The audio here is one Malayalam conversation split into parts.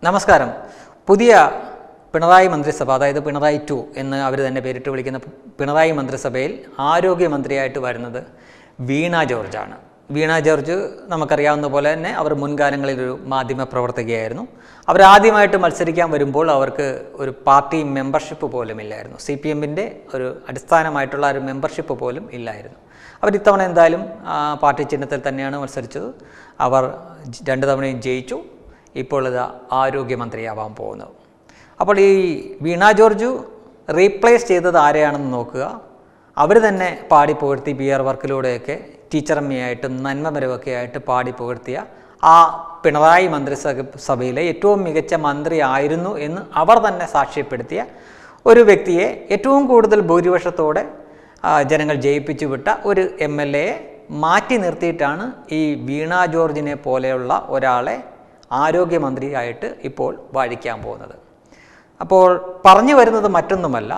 നമസ്കാരം പുതിയ പിണറായി മന്ത്രിസഭ അതായത് പിണറായി ടു എന്ന് അവർ തന്നെ പേരിട്ട് വിളിക്കുന്ന പിണറായി മന്ത്രിസഭയിൽ ആരോഗ്യമന്ത്രിയായിട്ട് വരുന്നത് വീണ ജോർജാണ് വീണ ജോർജ് നമുക്കറിയാവുന്ന പോലെ തന്നെ അവർ മുൻകാലങ്ങളിൽ ഒരു മാധ്യമ പ്രവർത്തകയായിരുന്നു അവർ ആദ്യമായിട്ട് മത്സരിക്കാൻ വരുമ്പോൾ അവർക്ക് ഒരു പാർട്ടി മെമ്പർഷിപ്പ് പോലും ഇല്ലായിരുന്നു സി പി എമ്മിൻ്റെ ഒരു അടിസ്ഥാനമായിട്ടുള്ള ഒരു മെമ്പർഷിപ്പ് പോലും ഇല്ലായിരുന്നു അവർ ഇത്തവണ എന്തായാലും ആ, പാർട്ടി ചിഹ്നത്തിൽ തന്നെയാണ് മത്സരിച്ചത് അവർ ജ- രണ്ട് തവണയും ജയിച്ചു ഇപ്പോൾ ഇത് ആരോഗ്യമന്ത്രിയാവാൻ പോകുന്നത് അപ്പോൾ ഈ വീണ ജോർജു റീപ്ലേസ് ചെയ്തത് ആരെയാണെന്ന് നോക്കുക അവർ തന്നെ പാടി പുകഴ്ത്തി ബി ആർ വർക്കിലൂടെയൊക്കെ ടീച്ചറമ്മയായിട്ടും നന്മമരവൊക്കെ ആയിട്ട് പാടി പുകഴ്ത്തിയ ആ പിണറായി മന്ത്രിസഭ സഭയിലെ ഏറ്റവും മികച്ച മന്ത്രി ആയിരുന്നു എന്ന് അവർ തന്നെ സാക്ഷ്യപ്പെടുത്തിയ ഒരു വ്യക്തിയെ ഏറ്റവും കൂടുതൽ ഭൂരിപക്ഷത്തോടെ ആ, ജനങ്ങൾ ജയിപ്പിച്ചു വിട്ട ഒരു എം എൽ എയെ മാറ്റി നിർത്തിയിട്ടാണ് ഈ വീണ ജോർജിനെ പോലെയുള്ള ഒരാളെ ആരോഗ്യമന്ത്രിയായിട്ട് ഇപ്പോൾ വാഴിക്കാൻ പോകുന്നത് അപ്പോൾ പറഞ്ഞു വരുന്നത് മറ്റൊന്നുമല്ല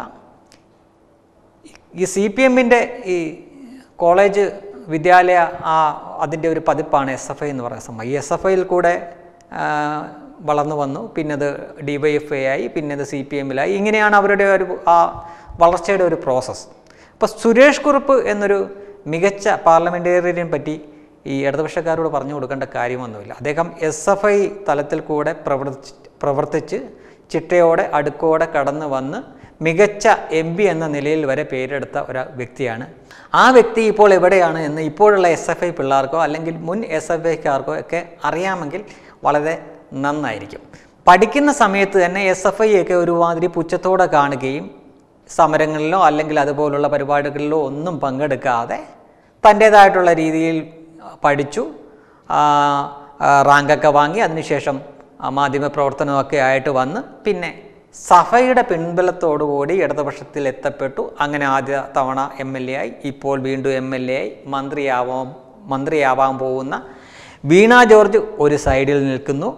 ഈ സി പി എമ്മിൻ്റെ ഈ കോളേജ് വിദ്യാലയ ആ അതിൻ്റെ ഒരു പതിപ്പാണ് എസ് എഫ് ഐ എന്ന് പറയുന്ന സംഭവം ഈ എസ് എഫ് ഐയിൽ കൂടെ ആ, വളർന്നു വന്നു പിന്നെ അത് ഡി വൈ എഫ് ഐ ആയി പിന്നെ അത് സി പി എമ്മിലായി ഇങ്ങനെയാണ് അവരുടെ ഒരു ആ വളർച്ചയുടെ ഒരു പ്രോസസ്സ് അപ്പോൾ സുരേഷ് കുറുപ്പ് എന്നൊരു മികച്ച പാർലമെൻറ്റേറിയനെ പറ്റി ഈ ഇടതുപക്ഷക്കാരോട് പറഞ്ഞു കൊടുക്കേണ്ട കാര്യമൊന്നുമില്ല അദ്ദേഹം എസ് എഫ് ഐ തലത്തിൽ കൂടെ പ്രവർത്തി പ്രവർത്തിച്ച് ചിട്ടയോടെ അടുക്കോടെ കടന്നു വന്ന് മികച്ച എം പി എന്ന നിലയിൽ വരെ പേരെടുത്ത ഒരു വ്യക്തിയാണ് ആ വ്യക്തി ഇപ്പോൾ എവിടെയാണ് എന്ന് ഇപ്പോഴുള്ള എസ് എഫ് ഐ പിള്ളേർക്കോ അല്ലെങ്കിൽ മുൻ എസ് എഫ് ഐക്കാർക്കോ ഒക്കെ അറിയാമെങ്കിൽ വളരെ നന്നായിരിക്കും പഠിക്കുന്ന സമയത്ത് തന്നെ എസ് എഫ് ഐ ഒക്കെ ഒരുമാതിരി പുച്ഛത്തോടെ കാണുകയും സമരങ്ങളിലോ അല്ലെങ്കിൽ അതുപോലുള്ള പരിപാടികളിലോ ഒന്നും പങ്കെടുക്കാതെ തൻ്റേതായിട്ടുള്ള രീതിയിൽ പഠിച്ചു ആ, ആ, റാങ്കൊക്കെ വാങ്ങി അതിനുശേഷം ആ, മാധ്യമപ്രവർത്തനമൊക്കെ ആയിട്ട് വന്ന് പിന്നെ സഭയുടെ പിൻബലത്തോടുകൂടി ഇടതുപക്ഷത്തിൽ എത്തപ്പെട്ടു അങ്ങനെ ആദ്യ തവണ എം എൽ എ ആയി ഇപ്പോൾ വീണ്ടും എം എൽ എ ആയി മന്ത്രിയാവാൻ മന്ത്രിയാവാൻ പോകുന്ന വീണ ജോർജ് ഒരു സൈഡിൽ നിൽക്കുന്നു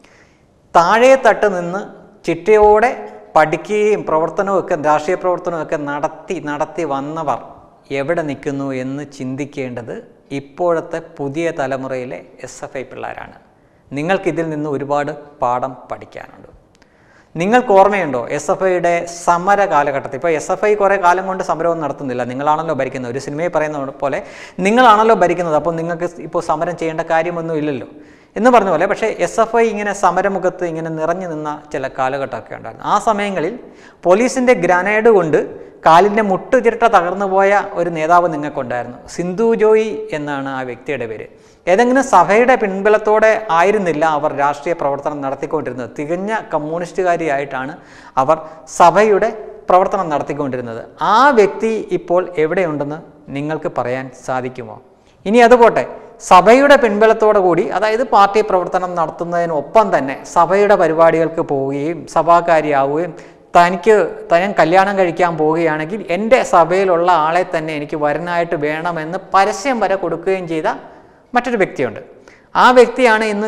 താഴെ തട്ട് നിന്ന് ചിട്ടയോടെ പഠിക്കുകയും പ്രവർത്തനമൊക്കെ രാഷ്ട്രീയ പ്രവർത്തനമൊക്കെ നടത്തി നടത്തി വന്നവർ എവിടെ നിൽക്കുന്നു എന്ന് ചിന്തിക്കേണ്ടത് ഇപ്പോഴത്തെ പുതിയ തലമുറയിലെ എസ് എഫ് ഐ പിള്ളേരാണ് നിങ്ങൾക്കിതിൽ നിന്ന് ഒരുപാട് പാഠം പഠിക്കാനുണ്ട് നിങ്ങൾക്ക് ഓർമ്മയുണ്ടോ എസ് എഫ് ഐയുടെ സമര കാലഘട്ടത്തിൽ ഇപ്പോൾ എസ് എഫ് ഐ കുറേ കാലം കൊണ്ട് സമരമൊന്നും നടത്തുന്നില്ല നിങ്ങളാണല്ലോ ഭരിക്കുന്നത് ഒരു സിനിമയിൽ പറയുന്ന പോലെ നിങ്ങളാണല്ലോ ഭരിക്കുന്നത് അപ്പോൾ നിങ്ങൾക്ക് ഇപ്പോൾ സമരം ചെയ്യേണ്ട കാര്യമൊന്നും ഇല്ലല്ലോ എന്ന് പറഞ്ഞ പോലെ പക്ഷേ എസ് എഫ് ഐ ഇങ്ങനെ സമരമുഖത്ത് ഇങ്ങനെ നിറഞ്ഞു നിന്ന ചില കാലഘട്ടമൊക്കെ ഉണ്ടായിരുന്നു ആ സമയങ്ങളിൽ പോലീസിൻ്റെ ഗ്രാനേഡ് കൊണ്ട് കാലിൻ്റെ മുട്ട് ചിരട്ട തകർന്നു പോയ ഒരു നേതാവ് നിങ്ങൾക്കുണ്ടായിരുന്നു സിന്ധു ജോയി എന്നാണ് ആ വ്യക്തിയുടെ പേര് ഏതെങ്കിലും സഭയുടെ പിൻബലത്തോടെ ആയിരുന്നില്ല അവർ രാഷ്ട്രീയ പ്രവർത്തനം നടത്തിക്കൊണ്ടിരുന്നത് തികഞ്ഞ കമ്മ്യൂണിസ്റ്റുകാരിയായിട്ടാണ് അവർ സഭയുടെ പ്രവർത്തനം നടത്തിക്കൊണ്ടിരുന്നത് ആ വ്യക്തി ഇപ്പോൾ എവിടെയുണ്ടെന്ന് നിങ്ങൾക്ക് പറയാൻ സാധിക്കുമോ ഇനി അതുപോട്ടെ സഭയുടെ പിൻബലത്തോടു കൂടി അതായത് പാർട്ടി പ്രവർത്തനം നടത്തുന്നതിനൊപ്പം തന്നെ സഭയുടെ പരിപാടികൾക്ക് പോവുകയും സഭാകാരിയാവുകയും തനിക്ക് താൻ കല്യാണം കഴിക്കാൻ പോവുകയാണെങ്കിൽ എൻ്റെ സഭയിലുള്ള ആളെ തന്നെ എനിക്ക് വരനായിട്ട് വേണമെന്ന് പരസ്യം വരെ കൊടുക്കുകയും ചെയ്ത മറ്റൊരു വ്യക്തിയുണ്ട് ആ വ്യക്തിയാണ് ഇന്ന്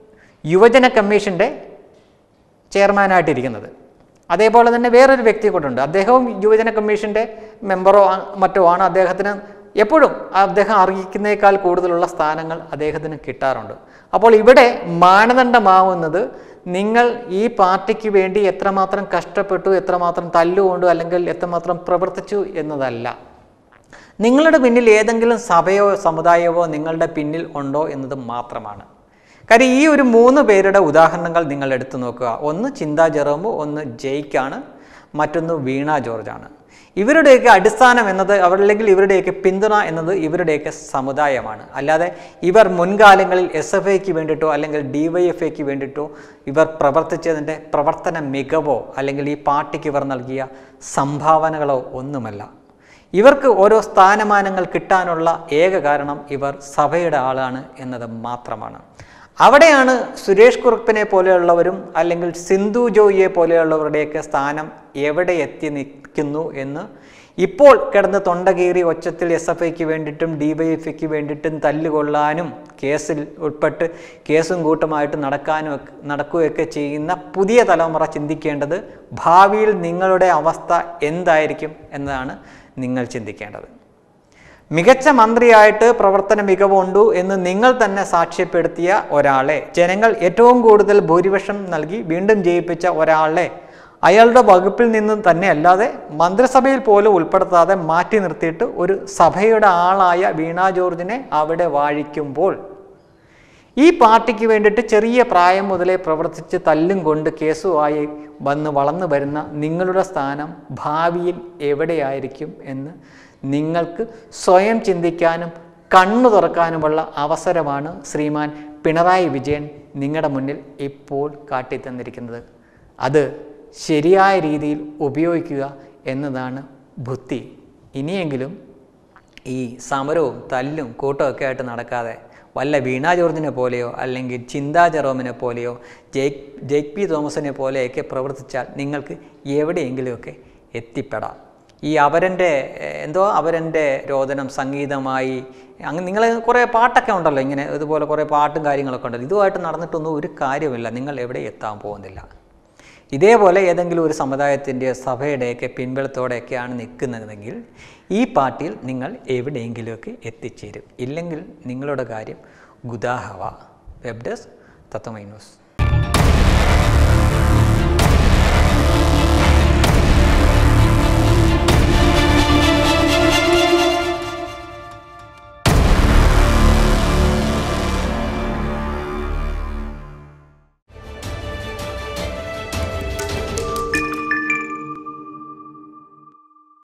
യുവജന കമ്മീഷൻ്റെ ചെയർമാനായിട്ടിരിക്കുന്നത് അതേപോലെ തന്നെ വേറൊരു വ്യക്തി കൂട്ടുണ്ട് അദ്ദേഹവും യുവജന കമ്മീഷൻ്റെ മെമ്പറോ ആ- മറ്റോ ആണ് അദ്ദേഹത്തിന് എപ്പോഴും അദ്ദേഹം അർഹിക്കുന്നേക്കാൾ കൂടുതലുള്ള സ്ഥാനങ്ങൾ അദ്ദേഹത്തിന് കിട്ടാറുണ്ട് അപ്പോൾ ഇവിടെ മാനദണ്ഡമാവുന്നത് നിങ്ങൾ ഈ പാർട്ടിക്ക് വേണ്ടി എത്രമാത്രം കഷ്ടപ്പെട്ടു എത്രമാത്രം തല്ലുകൊണ്ടു അല്ലെങ്കിൽ എത്രമാത്രം പ്രവർത്തിച്ചു എന്നതല്ല നിങ്ങളുടെ പിന്നിൽ ഏതെങ്കിലും സഭയോ സമുദായമോ നിങ്ങളുടെ പിന്നിൽ ഉണ്ടോ എന്നത് മാത്രമാണ് കാര്യം ഈ ഒരു മൂന്ന് പേരുടെ ഉദാഹരണങ്ങൾ നിങ്ങൾ എടുത്തു നോക്കുക ഒന്ന് ചിന്താ ജെറോമോ ഒന്ന് ജയ്ക്കാണ് മറ്റൊന്ന് വീണ ജോർജാണ് ഇവരുടെയൊക്കെ അടിസ്ഥാനം എന്നത് അവരല്ലെങ്കിൽ ഇവരുടെയൊക്കെ പിന്തുണ എന്നത് ഇവരുടെയൊക്കെ സമുദായമാണ് അല്ലാതെ ഇവർ മുൻകാലങ്ങളിൽ എസ് എഫ് ഐക്ക് വേണ്ടിയിട്ടോ അല്ലെങ്കിൽ ഡി വൈ എഫ് ഐക്ക് വേണ്ടിയിട്ടോ ഇവർ പ്രവർത്തിച്ചതിൻ്റെ പ്രവർത്തന മികവോ അല്ലെങ്കിൽ ഈ പാർട്ടിക്ക് ഇവർ നൽകിയ സംഭാവനകളോ ഒന്നുമല്ല ഇവർക്ക് ഓരോ സ്ഥാനമാനങ്ങൾ കിട്ടാനുള്ള ഏക കാരണം ഇവർ സഭയുടെ ആളാണ് എന്നത് മാത്രമാണ് അവിടെയാണ് സുരേഷ് കുറുപ്പിനെ പോലെയുള്ളവരും അല്ലെങ്കിൽ സിന്ധു ജോയിയെ പോലെയുള്ളവരുടെയൊക്കെ സ്ഥാനം എവിടെ എത്തി നിൽക്കുന്നു എന്ന് ഇപ്പോൾ കിടന്ന് തൊണ്ടകീറി ഒച്ചത്തിൽ എസ് എഫ് ഐക്ക് വേണ്ടിയിട്ടും ഡി വൈ എഫ് ഐക്ക് വേണ്ടിയിട്ടും തല്ലുകൊള്ളാനും കേസിൽ ഉൾപ്പെട്ട് കേസും കൂട്ടമായിട്ട് നടക്കാനും ഒക്കെ നടക്കുകയൊക്കെ ചെയ്യുന്ന പുതിയ തലമുറ ചിന്തിക്കേണ്ടത് ഭാവിയിൽ നിങ്ങളുടെ അവസ്ഥ എന്തായിരിക്കും എന്നതാണ് നിങ്ങൾ ചിന്തിക്കേണ്ടത് മികച്ച മന്ത്രിയായിട്ട് പ്രവർത്തന മികവുണ്ടു എന്ന് നിങ്ങൾ തന്നെ സാക്ഷ്യപ്പെടുത്തിയ ഒരാളെ ജനങ്ങൾ ഏറ്റവും കൂടുതൽ ഭൂരിപക്ഷം നൽകി വീണ്ടും ജയിപ്പിച്ച ഒരാളെ അയാളുടെ വകുപ്പിൽ നിന്ന് തന്നെ അല്ലാതെ മന്ത്രിസഭയിൽ പോലും ഉൾപ്പെടുത്താതെ മാറ്റി നിർത്തിയിട്ട് ഒരു സഭയുടെ ആളായ വീണ ജോർജിനെ അവിടെ വാഴിക്കുമ്പോൾ ഈ പാർട്ടിക്ക് വേണ്ടിയിട്ട് ചെറിയ പ്രായം മുതലേ പ്രവർത്തിച്ച് തല്ലും കൊണ്ട് കേസുമായി വന്ന് വളർന്നു വരുന്ന നിങ്ങളുടെ സ്ഥാനം ഭാവിയിൽ എവിടെയായിരിക്കും എന്ന് നിങ്ങൾക്ക് സ്വയം ചിന്തിക്കാനും കണ്ണു തുറക്കാനുമുള്ള അവസരമാണ് ശ്രീമാൻ പിണറായി വിജയൻ നിങ്ങളുടെ മുന്നിൽ ഇപ്പോൾ കാട്ടിത്തന്നിരിക്കുന്നത് അത് ശരിയായ രീതിയിൽ ഉപയോഗിക്കുക എന്നതാണ് ബുദ്ധി ഇനിയെങ്കിലും ഈ സമരവും തല്ലും കൂട്ടമൊക്കെ ആയിട്ട് നടക്കാതെ വല്ല വീണ ജോർജിനെ പോലെയോ അല്ലെങ്കിൽ ചിന്താ ജെറോമിനെ പോലെയോ ജെയ്ക് ജെയ്ക് പി തോമസിനെ പോലെയൊക്കെ പ്രവർത്തിച്ചാൽ നിങ്ങൾക്ക് എവിടെയെങ്കിലുമൊക്കെ എത്തിപ്പെടാം ഈ അവരൻ്റെ എഹ്, എന്തോ അവരൻ്റെ രോദനം സംഗീതമായി അങ്ങ് നിങ്ങൾ കുറേ പാട്ടൊക്കെ ഉണ്ടല്ലോ ഇങ്ങനെ ഇതുപോലെ കുറേ പാട്ടും കാര്യങ്ങളൊക്കെ ഉണ്ടല്ലോ ഇതുമായിട്ട് നടന്നിട്ടൊന്നും ഒരു കാര്യമില്ല നിങ്ങൾ എവിടെ എത്താൻ പോകുന്നില്ല ഇതേപോലെ ഏതെങ്കിലും ഒരു സമുദായത്തിൻ്റെ സഭയുടെയൊക്കെ പിൻബലത്തോടെയൊക്കെയാണ് നിൽക്കുന്നതെങ്കിൽ ഈ പാർട്ടിയിൽ നിങ്ങൾ എവിടെയെങ്കിലുമൊക്കെ എത്തിച്ചേരും ഇല്ലെങ്കിൽ നിങ്ങളുടെ കാര്യം ഗുദാഹവ വെബ് ഡെസ്ക് തത്വമൈ ന്യൂസ്